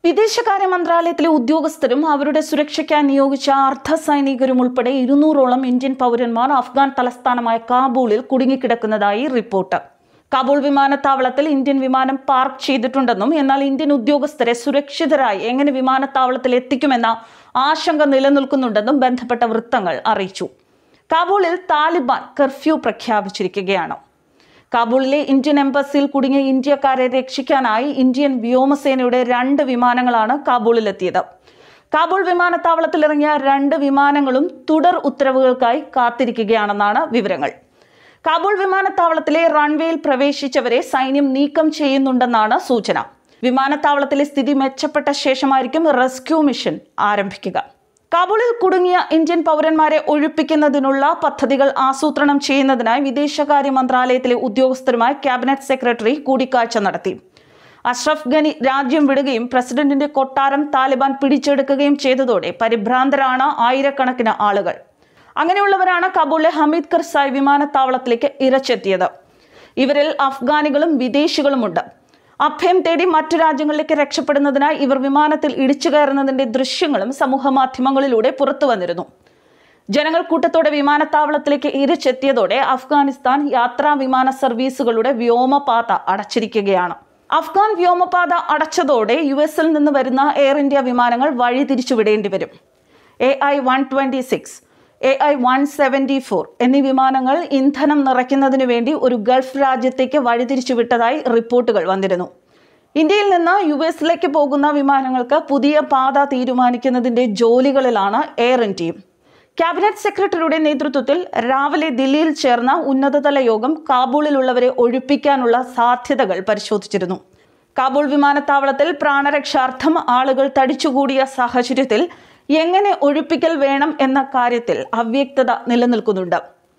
വിദേശകാര്യ മന്ത്രാലയത്തിലെ ഉദ്യോഗസ്ഥരും അവരുടെ സുരക്ഷയ്ക്കായി നിയോഗിച്ച അർദ്ധ സൈനികരും ഉൾപ്പെടെ ഇരുന്നൂറോളം ഇന്ത്യൻ പൗരന്മാർ അഫ്ഗാൻ തലസ്ഥാനമായ കാബൂളിൽ കുടുങ്ങിക്കിടക്കുന്നതായി റിപ്പോർട്ട് കാബൂൾ വിമാനത്താവളത്തിൽ ഇന്ത്യൻ വിമാനം പാർക്ക് ചെയ്തിട്ടുണ്ടെന്നും എന്നാൽ ഇന്ത്യൻ ഉദ്യോഗസ്ഥരെ സുരക്ഷിതരായി എങ്ങനെ വിമാനത്താവളത്തിൽ എത്തിക്കുമെന്ന ആശങ്ക നിലനിൽക്കുന്നുണ്ടെന്നും ബന്ധപ്പെട്ട വൃത്തങ്ങൾ അറിയിച്ചു കാബൂളിൽ താലിബാൻ കർഫ്യൂ പ്രഖ്യാപിച്ചിരിക്കുകയാണ് കാബൂളിലെ ഇന്ത്യൻ എംബസിയിൽ കുടുങ്ങിയ ഇന്ത്യക്കാരെ രക്ഷിക്കാനായി ഇന്ത്യൻ വ്യോമസേനയുടെ രണ്ട് വിമാനങ്ങളാണ് കാബൂളിലെത്തിയത് കാബൂൾ വിമാനത്താവളത്തിൽ ഇറങ്ങിയ രണ്ട് വിമാനങ്ങളും തുടർ ഉത്തരവുകൾക്കായി കാത്തിരിക്കുകയാണെന്നാണ് വിവരങ്ങൾ കാബൂൾ വിമാനത്താവളത്തിലെ റൺവേയിൽ പ്രവേശിച്ചവരെ സൈന്യം നീക്കം ചെയ്യുന്നുണ്ടെന്നാണ് സൂചന വിമാനത്താവളത്തിലെ സ്ഥിതി മെച്ചപ്പെട്ട ശേഷമായിരിക്കും റെസ്ക്യൂ മിഷൻ ആരംഭിക്കുക കാബൂളിൽ കുടുങ്ങിയ ഇന്ത്യൻ പൗരന്മാരെ ഒഴിപ്പിക്കുന്നതിനുള്ള പദ്ധതികൾ ആസൂത്രണം ചെയ്യുന്നതിനായി വിദേശകാര്യ മന്ത്രാലയത്തിലെ ഉദ്യോഗസ്ഥരുമായി ക്യാബിനറ്റ് സെക്രട്ടറി കൂടിക്കാഴ്ച നടത്തി അഷ്റഫ് ഗനി രാജ്യം വിടുകയും പ്രസിഡന്റിന്റെ കൊട്ടാരം താലിബാൻ പിടിച്ചെടുക്കുകയും ചെയ്തതോടെ പരിഭ്രാന്തരാണ് ആയിരക്കണക്കിന് ആളുകൾ അങ്ങനെയുള്ളവരാണ് കാബൂളിലെ ഹമീദ് കർസായ് വിമാനത്താവളത്തിലേക്ക് ഇരച്ചെത്തിയത് ഇവരിൽ അഫ്ഗാനികളും വിദേശികളുമുണ്ട് അഭയം തേടി മറ്റു രാജ്യങ്ങളിലേക്ക് രക്ഷപ്പെടുന്നതിനായി ഇവർ വിമാനത്തിൽ ഇടിച്ചു കയറുന്നതിന്റെ ദൃശ്യങ്ങളും സമൂഹ മാധ്യമങ്ങളിലൂടെ പുറത്തു വന്നിരുന്നു ജനങ്ങൾ കൂട്ടത്തോടെ വിമാനത്താവളത്തിലേക്ക് ഇരച്ചെത്തിയതോടെ അഫ്ഗാനിസ്ഥാൻ യാത്രാ വിമാന സർവീസുകളുടെ വ്യോമപാത അടച്ചിരിക്കുകയാണ് അഫ്ഗാൻ വ്യോമപാത അടച്ചതോടെ യു എസിൽ നിന്ന് വരുന്ന എയർ ഇന്ത്യ വിമാനങ്ങൾ വഴി തിരിച്ചുവിടേണ്ടി വരും A I one twenty six A I one seventy four എന്നീ വിമാനങ്ങൾ ഇന്ധനം നിറയ്ക്കുന്നതിനു വേണ്ടി ഒരു ഗൾഫ് രാജ്യത്തേക്ക് വഴിതിരിച്ചു വിട്ടതായി റിപ്പോർട്ടുകൾ വന്നിരുന്നു ഇന്ത്യയിൽ നിന്ന് യു എസിലേക്ക് പോകുന്ന വിമാനങ്ങൾക്ക് പുതിയ പാത തീരുമാനിക്കുന്നതിന്റെ ജോലികളിലാണ് എയർ ഇന്ത്യയും ക്യാബിനറ്റ് സെക്രട്ടറിയുടെ നേതൃത്വത്തിൽ രാവിലെ ദില്ലിയിൽ ചേർന്ന ഉന്നതതല യോഗം കാബൂളിലുള്ളവരെ ഒഴിപ്പിക്കാനുള്ള സാധ്യതകൾ പരിശോധിച്ചിരുന്നു കാബൂൾ വിമാനത്താവളത്തിൽ പ്രാണരക്ഷാർത്ഥം ആളുകൾ തടിച്ചുകൂടിയ സാഹചര്യത്തിൽ എങ്ങനെ ഒഴിപ്പിക്കൽ വേണം എന്ന കാര്യത്തിൽ അവ്യക്തത നിലനിൽക്കുന്നുണ്ട്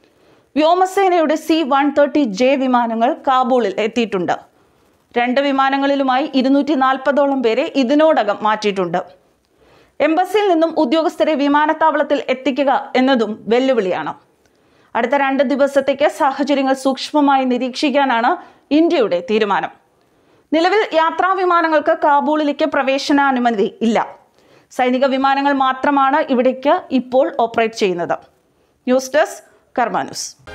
വ്യോമസേനയുടെ സി വൺ തേർട്ടി ജെ വിമാനങ്ങൾ കാബൂളിൽ എത്തിയിട്ടുണ്ട് രണ്ട് വിമാനങ്ങളിലുമായി ഇരുന്നൂറ്റി നാൽപ്പതോളം പേരെ ഇതിനോടകം മാറ്റിയിട്ടുണ്ട് എംബസിയിൽ നിന്നും ഉദ്യോഗസ്ഥരെ വിമാനത്താവളത്തിൽ എത്തിക്കുക എന്നതും വെല്ലുവിളിയാണ് അടുത്ത രണ്ട് ദിവസത്തേക്ക് സാഹചര്യങ്ങൾ സൂക്ഷ്മമായി നിരീക്ഷിക്കാനാണ് ഇന്ത്യയുടെ തീരുമാനം നിലവിൽ യാത്രാ വിമാനങ്ങൾക്ക് കാബൂളിലേക്ക് പ്രവേശനാനുമതി ഇല്ല സൈനിക വിമാനങ്ങൾ മാത്രമാണ് ഇവിടേക്ക് ഇപ്പോൾ ഓപ്പറേറ്റ് ചെയ്യുന്നത് ന്യൂസ് ഡെസ്ക് കർമാ ന്യൂസ്